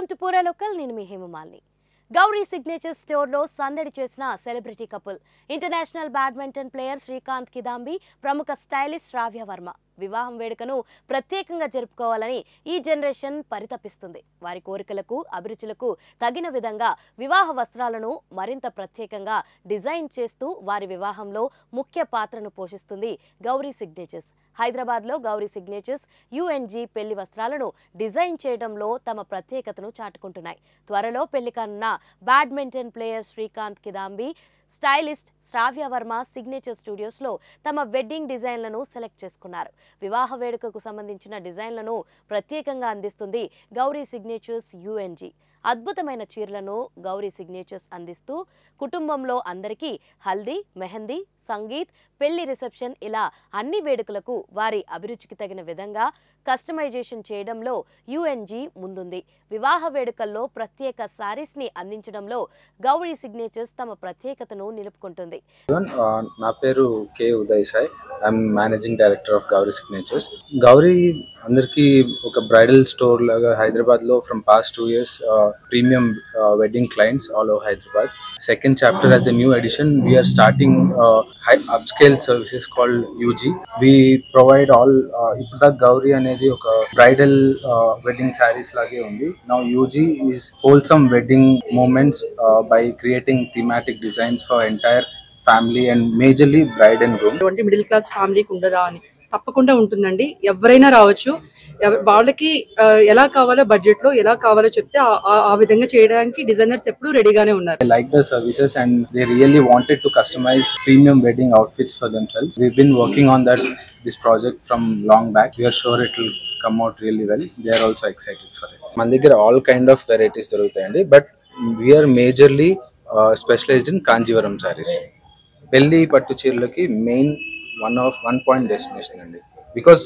Welcome to పూరా local నేను మీ Hema Malini Gauri signature స్టోర్లో సందడి చేసిన celebrity couple international badminton player Srikanth Kidambi ప్రముఖ స్టైలిస్ట్ రావ్య వర్మ వివాహం వేడుకను ప్రత్యేకంగా జరుపుకోవాలని ఈ జనరేషన్ పరితపిస్తుంది వారి కోరికలకు అభిరుచులకు తగిన విధంగా వివాహ వస్త్రాలను మరింత ప్రత్యేకంగా డిజైన్ చేస్తూ వారి వివాహంలో ముఖ్య పాత్రను పోషిస్తుంది గౌరీ సిగ్నేచర్స్ హైదరాబాద్లో గౌరీ సిగ్నేచర్స్ యుఎన్జి పెళ్లి వస్త్రాలను డిజైన్ చేయడంలో తమ ప్రత్యేకతను చాటుకుంటున్నాయి త్వరలో పెళ్లి కానున్న badminton player Srikanth Kidambi stylist Shravya Varma signature స్టూడియోస్లో తమ వెడ్డింగ్ డిజైన్లను సెలెక్ట్ చేసుకున్నారు వివాహ వేడుకకు సంబంధించిన డిజైన్లను ప్రత్యేకంగా అందిస్తుంది గౌరీ సిగ్నేచర్స్ యుఎన్జి అద్భుతమైన చీరలను గౌరీ సిగ్నేచర్స్ అందిస్తూ కుటుంబంలో అందరికీ హల్దీ మెహందీ సంగీత్ పెళ్లి రిసెప్షన్ ఇలా అన్ని వేడుకలకు వారి అభిరుచికి తగిన విధంగా కస్టమైజేషన్ చేయడంలో యుఎన్జి ముందుంది వివాహ వేడుకల్లో ప్రత్యేక సారీస్ ని అందించడంలో గౌరీ సిగ్నేచర్స్ తమ ప్రత్యేకతను నిలుపుకుంటుంది everyone. Uh, నా పేరు K Uday Sai I'm managing director of Gowri signatures Gowri అందరికీ ఒక బ్రైడల్ స్టోర్ లాగా హైదరాబాద్ లో from past two years premium wedding clients all over Hyderabad second chapter as a new edition we're starting high upscale services called UG we provide all ఇప్పుడు దాకా గౌరీ అనేది ఒక bridal wedding saris లాగే ఉంది now UG is wholesome wedding moments by creating thematic designs for entire family and majorly bride and groom అటువంటి middle class ఫ్యామిలీకి ఉండదా అని తప్పకుండా ఉంటుందండి ఎవరైనా రావచ్చు ఎవ- వాళ్ళకి ఆ, ఎలా కావాలో బడ్జెట్ లో ఎలా కావాలో చెప్తే ఆ- ఆ- ఆ విధంగా చేయడానికి డిజైనర్స్ ఎప్పుడు రెడీగానే ఉన్నారు They like the services and they really wanted to customize premium wedding outfits for themselves. We've been working on that this project from long back. We are sure it will come out really well. They are also excited for it. మన దగ్గర all kind of varieties దొరుకుతాయండి but we're majorly specialized in Kanjeevaram saris పెళ్లి పట్టు చీరలకి main one of one point destination అండి because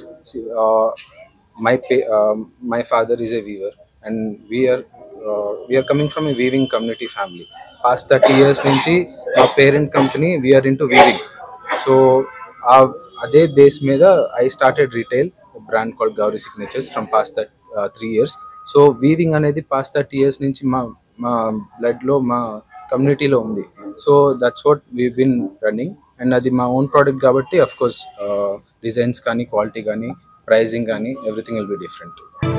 my పే my father is a weaver and we're we're coming from a weaving community family past thirty years నుంచి మా parent company we're into weaving so uh అదే బేస్ మీద I started retail brand called Gowri signatures from past థర్ట్ three years so weaving అనేది past thirty years నుంచి మా మా బ్లడ్లో మా కమ్యూనిటీలో ఉంది so that's what we been running and అది మా ఓన్ ప్రోడక్ట్ కాబట్టి అఫ్ కోర్స్ డిజైన్స్ కానీ క్వాలిటీ కానీ ప్రైజింగ్ కానీ ఎవ్రీథింగ్ విల్ బి డిఫరెంట్